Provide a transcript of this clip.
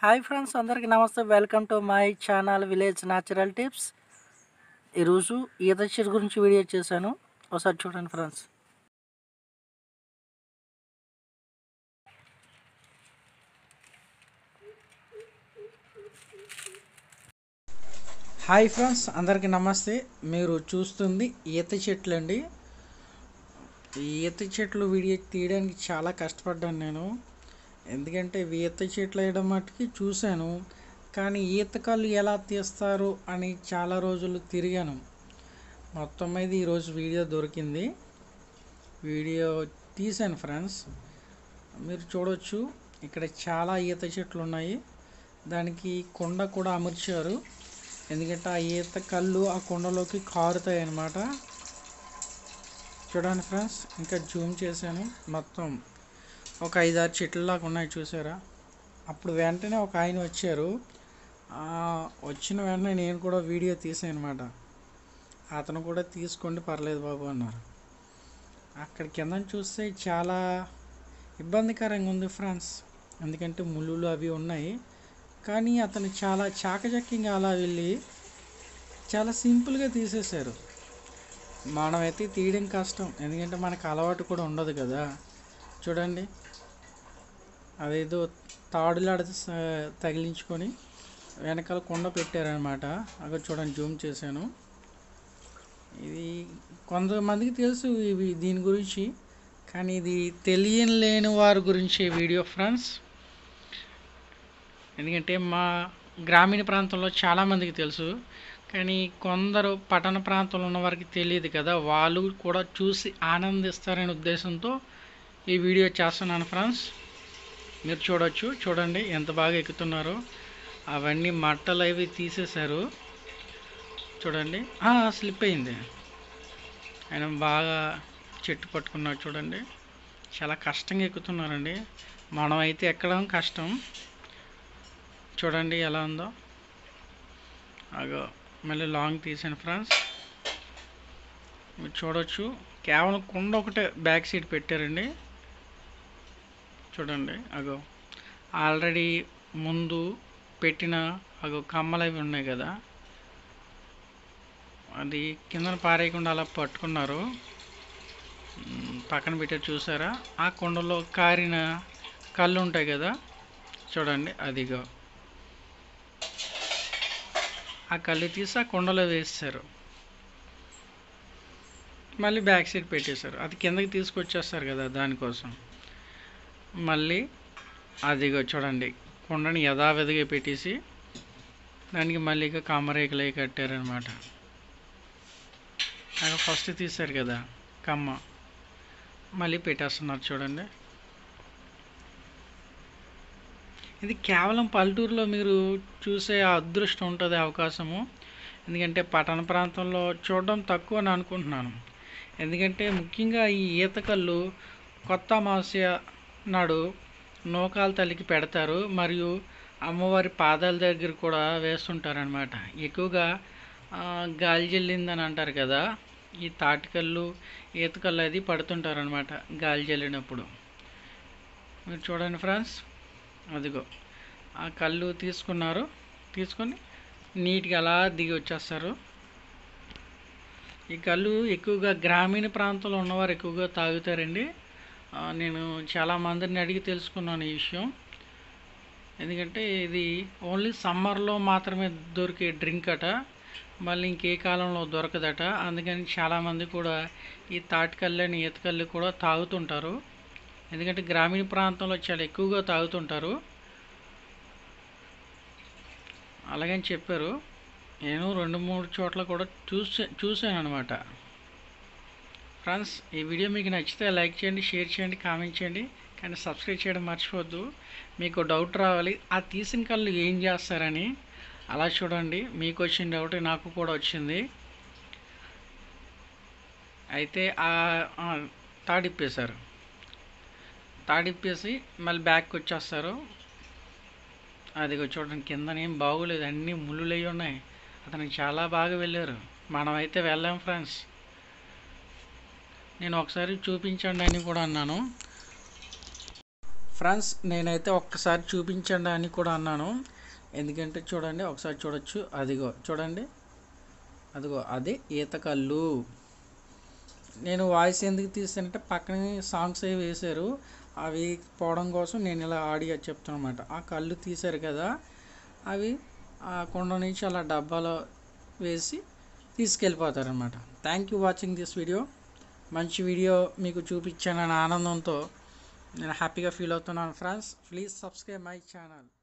hi friends అందరికీ నమస్తే welcome to my channel village natural tips ఈరోజు ఈత చెట్టు గురించి వీడియో చేశాను ఒకసారి చూడండి ఫ్రెండ్స్ హాయ్ ఫ్రెండ్స్ అందరికీ నమస్తే మీరు చూస్తుంది ఈత చెట్లు అండి ఈ ఈత చెట్లు వీడియో తీయడానికి చాలా కష్టపడ్డాను నేను ఎందుకంటే ఇవి ఈత చెట్లు వేయడం మట్టుకి చూశాను కానీ ఈత కళ్ళు ఎలా తీస్తారు అని చాలా రోజులు తిరిగాను మొత్తం మీద ఈరోజు వీడియో దొరికింది వీడియో తీశాను ఫ్రెండ్స్ మీరు చూడొచ్చు ఇక్కడ చాలా ఈత చెట్లు ఉన్నాయి దానికి కొండ కూడా అమర్చారు ఎందుకంటే ఆ ఈత కళ్ళు ఆ కొండలోకి కారుతాయి అన్నమాట చూడండి ఫ్రెండ్స్ ఇంకా జూమ్ చేశాను మొత్తం ఒక ఐదారు చెట్లలాగా ఉన్నాయి చూసారా అప్పుడు వెంటనే ఒక ఆయన వచ్చారు ఆ, వచ్చిన వెంటనే నేను కూడా వీడియో తీసాను అనమాట అతను కూడా తీసుకోండి పర్లేదు బాబు అన్నారు అక్కడ కింద చూస్తే చాలా ఇబ్బందికరంగా ఉంది ఫ్రెండ్స్ ఎందుకంటే ముళ్ళులు అవి ఉన్నాయి కానీ అతను చాలా చాకచక్యంగా అలా వెళ్ళి చాలా సింపుల్గా తీసేశారు మనమైతే తీయడం కష్టం ఎందుకంటే మనకు అలవాటు కూడా ఉండదు కదా చూడండి అదేదో తాడులాడ తగిలించుకొని వెనకాల కొండ పెట్టారనమాట అక్కడ చూడండి జూమ్ చేశాను ఇది కొంతమందికి తెలుసు ఇవి దీని గురించి కానీ ఇది తెలియని లేని వారి గురించి వీడియో ఫ్రెండ్స్ ఎందుకంటే మా గ్రామీణ ప్రాంతంలో చాలామందికి తెలుసు కానీ కొందరు పట్టణ ప్రాంతంలో ఉన్న వారికి తెలియదు కదా వాళ్ళు కూడా చూసి ఆనందిస్తారనే ఉద్దేశంతో ఈ వీడియో చేస్తున్నాను ఫ్రెండ్స్ మీరు చూడొచ్చు చూడండి ఎంత బాగా ఎక్కుతున్నారో అవన్నీ మట్టలు అవి తీసేశారు చూడండి ఆ, స్లిప్ అయింది ఆయన బాగా చెట్టు పట్టుకున్నాడు చూడండి చాలా కష్టంగా ఎక్కుతున్నారండి మనం అయితే ఎక్కడం కష్టం చూడండి ఎలా ఉందో అగో మళ్ళీ లాంగ్ తీసాను ఫ్రెండ్స్ మీరు చూడొచ్చు కేవలం కుండ ఒకటే బ్యాక్ సీట్ పెట్టారండి చూడండి అగో ఆల్రెడీ ముందు పెట్టిన అగో కమ్మలు అవి ఉన్నాయి కదా అది కిందన పారేయకుండా అలా పట్టుకున్నారు మ్, పక్కన పెట్టారు చూసారా ఆ కుండలో కారిన కళ్ళు ఉంటాయి కదా చూడండి అదిగో ఆ కళ్ళు తీసి ఆ కుండలో వేస్తారు మళ్ళీ బ్యాక్ సైడ్ పెట్టేశారు అది కిందకి తీసుకొచ్చేస్తారు కదా దానికోసం మళ్ళీ అదిగో చూడండి కుండని యథావిధిగా పెట్టేసి దానికి మళ్ళీ ఇక కమ్మరేకులు అవి కట్టారనమాట అక్కడ ఫస్ట్ తీశారు కదా కమ్మ మళ్ళీ పెట్టేస్తున్నారు చూడండి ఇది కేవలం పల్లెటూరులో మీరు చూసే ఆ అదృష్టం ఉంటుంది అవకాశము ఎందుకంటే పట్టణ ప్రాంతంలో చూడడం తక్కువ అని అనుకుంటున్నాను ఎందుకంటే ముఖ్యంగా ఈ ఈతకళ్ళు కొత్త అమావాస్య నాడు నూకాల తల్లికి పెడతారు మరియు అమ్మవారి పాదాల దగ్గర కూడా వేస్తుంటారనమాట ఎక్కువగా ఆ, గాలి జల్లిందని అంటారు కదా ఈ తాటికల్లు ఈతకల్లు అది పడుతుంటారనమాట గాలి జల్లినప్పుడు మీరు చూడండి ఫ్రెండ్స్ అదిగో ఆ కళ్ళు తీసుకున్నారు తీసుకొని నీట్గా అలా దిగి వచ్చేస్తారు ఈ కళ్ళు ఎక్కువగా గ్రామీణ ప్రాంతంలో ఉన్నవారు ఎక్కువగా తాగుతారండి ఆ, నేను చాలా మందిని అడిగి తెలుసుకున్నాను ఈ విషయం ఎందుకంటే ఇది ఓన్లీ సమ్మర్లో మాత్రమే దొరికే డ్రింక్ అట మళ్ళీ ఇంకే కాలంలో దొరకదట అందుకని చాలామంది కూడా ఈ తాటికల్లని ఈతకల్లు కూడా తాగుతుంటారు ఎందుకంటే గ్రామీణ ప్రాంతంలో చాలా ఎక్కువగా తాగుతుంటారు అలాగని చెప్పారు నేను రెండు మూడు చోట్ల కూడా చూసా చూశాను అనమాట ఫ్రెండ్స్ ఈ వీడియో మీకు నచ్చితే లైక్ చేయండి షేర్ చేయండి కామెంట్ చేయండి కానీ సబ్స్క్రైబ్ చేయడం మర్చిపోవద్దు మీకు డౌట్ రావాలి ఆ తీసిన కళ్ళు ఏం చేస్తారని అలా చూడండి మీకు వచ్చిన డౌట్ నాకు కూడా వచ్చింది అయితే ఆ ఆ, తాడిప్పేశారు తాడిప్పేసి మళ్ళీ బ్యాక్కి వచ్చేస్తారు అదిగో చూడండి కిందనేం బాగోలేదు అన్నీ ముళ్ళులు అయి ఉన్నాయి అతనికి చాలా బాగా వెళ్ళారు మనమైతే వెళ్ళాం ఫ్రెండ్స్ నేను ఒకసారి చూపించండి అని కూడా అన్నాను ఫ్రెండ్స్ నేనైతే ఒక్కసారి చూపించండి అని కూడా అన్నాను ఎందుకంటే చూడండి ఒకసారి చూడొచ్చు అదిగో చూడండి అదిగో అదే ఈత కళ్ళు నేను వాయిస్ ఎందుకు తీసానంటే పక్కనే సాంగ్స్ అవి వేశారు అవి పోవడం కోసం నేను ఇలా ఆడియో చెప్తాను అనమాట ఆ కళ్ళు తీశారు కదా అవి ఆ కొండ నుంచి అలా డబ్బాలో వేసి తీసుకెళ్ళిపోతారనమాట thank you watching this video మంచి వీడియో మీకు చూపించానని ఆనందంతో నేను హ్యాపీగా ఫీల్ అవుతున్నాను friends please subscribe my channel